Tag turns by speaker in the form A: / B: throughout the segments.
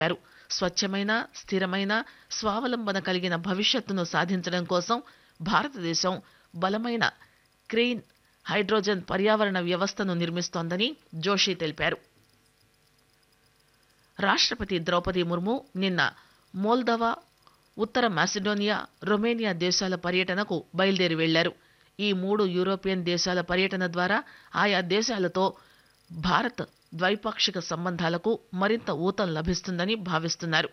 A: చెప్పారు స్వచ్ఛమైన స్థిరమైన స్వావలంబన కలిగిన భవిష్యత్తును సాధించడం కోసం భారతదేశం బలమైన క్లీన్ హైడ్రోజన్ పర్యావరణ వ్యవస్థను నిర్మిస్తోందని జోషి తెలిపారు రాష్ట్రపతి ద్రౌపది ముర్ము నిన్న మోల్దవా ఉత్తర మాసిడోనియా రొమేనియా దేశాల పర్యటనకు బయలుదేరి వెళ్లారు ఈ మూడు యూరోపియన్ దేశాల పర్యటన ద్వారా ఆయా దేశాలతో భారత్ ద్వైపాక్షిక సంబంధాలకు మరింత ఊతం లభిస్తుందని భావిస్తున్నారు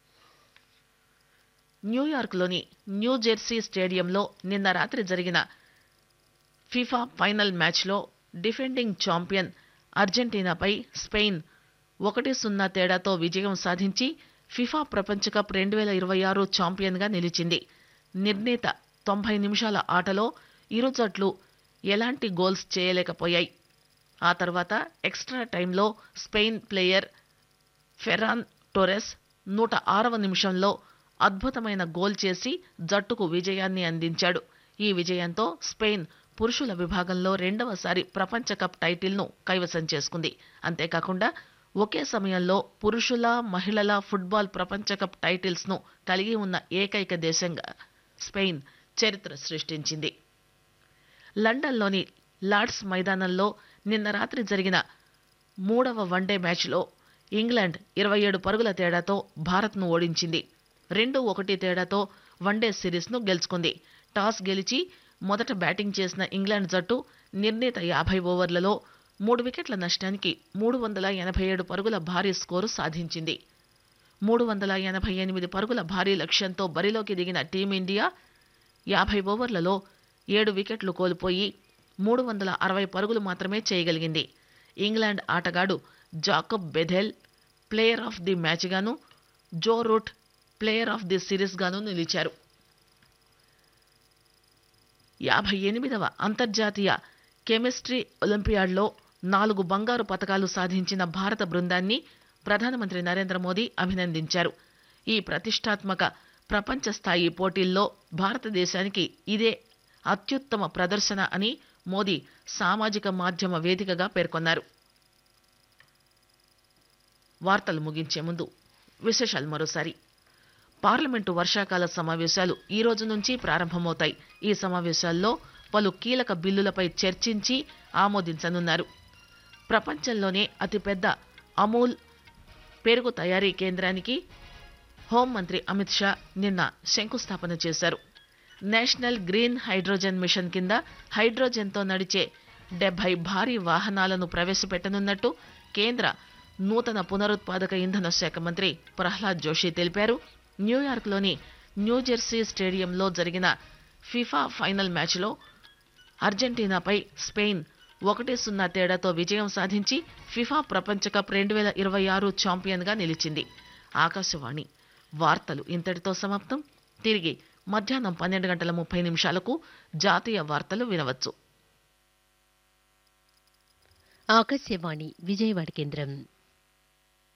A: న్యూయార్క్లోని న్యూ జెర్సీ స్టేడియంలో నిన్న రాత్రి జరిగిన ఫిఫా ఫైనల్ మ్యాచ్లో డిఫెండింగ్ ఛాంపియన్ అర్జెంటీనాపై స్పెయిన్ ఒకటి సున్నా తేడాతో విజయం సాధించి ఫిఫా ప్రపంచ కప్ రెండు వేల ఇరవై ఆరు ఛాంపియన్గా నిలిచింది నిర్ణీత తొంభై నిమిషాల ఆటలో ఇరు జట్లు ఎలాంటి గోల్స్ చేయలేకపోయాయి ఆ తర్వాత ఎక్స్ట్రా టైంలో స్పెయిన్ ప్లేయర్ ఫెరాన్ టోరెస్ నూట ఆరవ నిమిషంలో అద్భుతమైన గోల్ చేసి జట్టుకు విజయాన్ని అందించాడు ఈ విజయంతో స్పెయిన్ పురుషుల విభాగంలో రెండవసారి ప్రపంచ కప్ టైటిల్ను కైవసం చేసుకుంది అంతేకాకుండా ఒకే సమయంలో పురుషుల మహిళల ఫుట్బాల్ ప్రపంచ కప్ టైటిల్స్ను కలిగి ఉన్న ఏకైక దేశంగా స్పెయిన్ చరిత్ర సృష్టించింది లండన్లోని లార్డ్స్ మైదానంలో నిన్న రాత్రి జరిగిన మూడవ వన్డే మ్యాచ్లో ఇంగ్లాండ్ ఇరవై ఏడు పరుగుల తేడాతో భారత్ను ఓడించింది రెండు ఒకటి తేడాతో వన్డే సిరీస్ను గెలుచుకుంది టాస్ గెలిచి మొదట బ్యాటింగ్ చేసిన ఇంగ్లాండ్ జట్టు నిర్ణీత యాభై ఓవర్లలో మూడు వికెట్ల నష్టానికి మూడు వందల ఎనభై ఏడు పరుగుల భారీ స్కోరు సాధించింది మూడు వందల ఎనభై ఎనిమిది పరుగుల భారీ లక్ష్యంతో బరిలోకి దిగిన టీమిండియా యాభై ఓవర్లలో ఏడు వికెట్లు కోల్పోయి మూడు వందల అరవై పరుగులు మాత్రమే చేయగలిగింది ఇంగ్లాండ్ ఆటగాడు Jacob Bethell player of the match గాను Joe Root player of the series గాను నిలిచారు యాభై ఎనిమిదవ అంతర్జాతీయ కెమిస్ట్రీ ఒలింపియాడ్లో నాలుగు బంగారు పతకాలు సాధించిన భారత బృందాన్ని ప్రధానమంత్రి నరేంద్ర మోదీ అభినందించారు ఈ ప్రతిష్టాత్మక ప్రపంచ స్థాయి పోటీల్లో భారతదేశానికి ఇదే అత్యుత్తమ ప్రదర్శన అని మోదీ సామాజిక మాధ్యమ వేదికగా పేర్కొన్నారు వార్తలు ముగించే ముందు విశేషాలు మరోసారి పార్లమెంటు వర్షాకాల సమావేశాలు ఈ రోజు నుంచి ప్రారంభమవుతాయి ఈ సమావేశాల్లో పలు కీలక బిల్లులపై చర్చించి ఆమోదించనున్నారు ప్రపంచంలోనే అతిపెద్ద అమూల్ పెరుగు తయారీ కేంద్రానికి హోంమంత్రి అమిత్ షా నిన్న శంకుస్థాపన చేశారు నేషనల్ గ్రీన్ హైడ్రోజన్ మిషన్ కింద హైడ్రోజన్తో నడిచే డెబ్బై భారీ వాహనాలను ప్రవేశపెట్టనున్నట్టు కేంద్ర నూతన పునరుత్పాదక ఇంధన శాఖ మంత్రి ప్రహ్లాద్ జోషి తెలిపారు న్యూయార్క్లోని న్యూజెర్సీ స్టేడియంలో జరిగిన ఫిఫా ఫైనల్ మ్యాచ్లో అర్జెంటీనాపై స్పెయిన్ ఒకటి సున్నా తేడాతో విజయం సాధించి ఫిఫా ప్రపంచ కప్ రెండు వేల ఇరవై ఆరు ఛాంపియన్గా నిలిచింది ఆకాశవాణి వార్తలు ఇంతటితో సమాప్తం తిరిగి మధ్యాహ్నం పన్నెండు గంటల ముప్పై నిమిషాలకు జాతీయ వార్తలు వినవచ్చు
B: ఆకాశవాణి విజయవాడ కేంద్రం